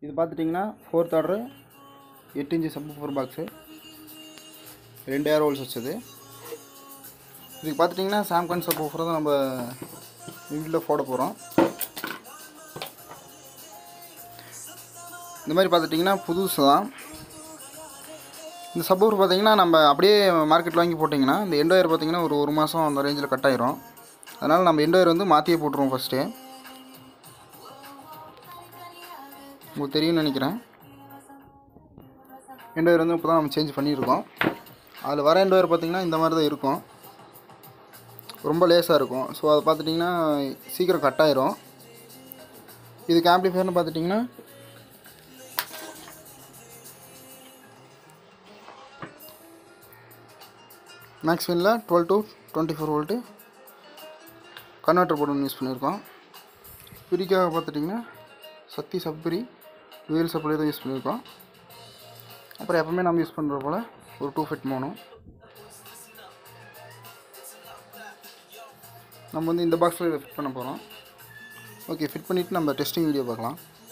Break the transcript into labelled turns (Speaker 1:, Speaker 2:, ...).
Speaker 1: இது பார்த்துட்டிங்கன்னா fourth order எட்டு இன்ச்சு சப் ஃபோர் பாக்ஸு ரெண்டு ஏர் ஹோல்ஸ் வச்சது இதுக்கு பார்த்துட்டிங்கன்னா சாம்கான் சப் ஃபோர் தான் நம்ம வீட்டில் போட போகிறோம் இந்த மாதிரி பார்த்துட்டிங்கன்னா புதுசு தான் இந்த சப்போர் பார்த்தீங்கன்னா நம்ம அப்படியே மார்க்கெட்டில் வாங்கி போட்டிங்கன்னா இந்த எண்ட் ஒயர் பார்த்தீங்கன்னா ஒரு ஒரு மாதம் அந்த ரேஞ்சில் கட் ஆயிரும் அதனால் நம்ம எண்ட் ஒயர் வந்து மாற்றியே போட்டுருவோம் ஃபஸ்ட்டு உங்களுக்கு தெரியும்னு நினைக்கிறேன் எண்ட் ஒயர் வந்து இப்போ தான் நம்ம சேஞ்ச் பண்ணியிருக்கோம் அதில் வர எண்ட் ஒயர் பார்த்திங்கன்னா இந்த மாதிரி தான் இருக்கும் ரொம்ப லேஸாக இருக்கும் ஸோ அதை பார்த்துட்டிங்கன்னா சீக்கிரம் கட் ஆயிரும் இதுக்கு ஆம்ப்ளிஃபயர்னு பார்த்துட்டிங்கன்னா மேக்ஸ்வினில் twelve to twenty four volt converter board ஒன்று யூஸ் பண்ணியிருக்கோம் பிரிக்காக பார்த்துட்டிங்கன்னா சக்தி சப்ரி டுவெல் சப்ளை தான் யூஸ் பண்ணியிருக்கோம் அப்புறம் எப்பவுமே நம்ம யூஸ் பண்ணுற போல் ஒரு டூ ஃபிட் மோனும் நம்ம வந்து இந்த பாக்ஸில் இதை ஃபிட் பண்ண போகிறோம் ஓகே ஃபிட் பண்ணிவிட்டு நம்ம டெஸ்டிங் வீடியோ பார்க்கலாம்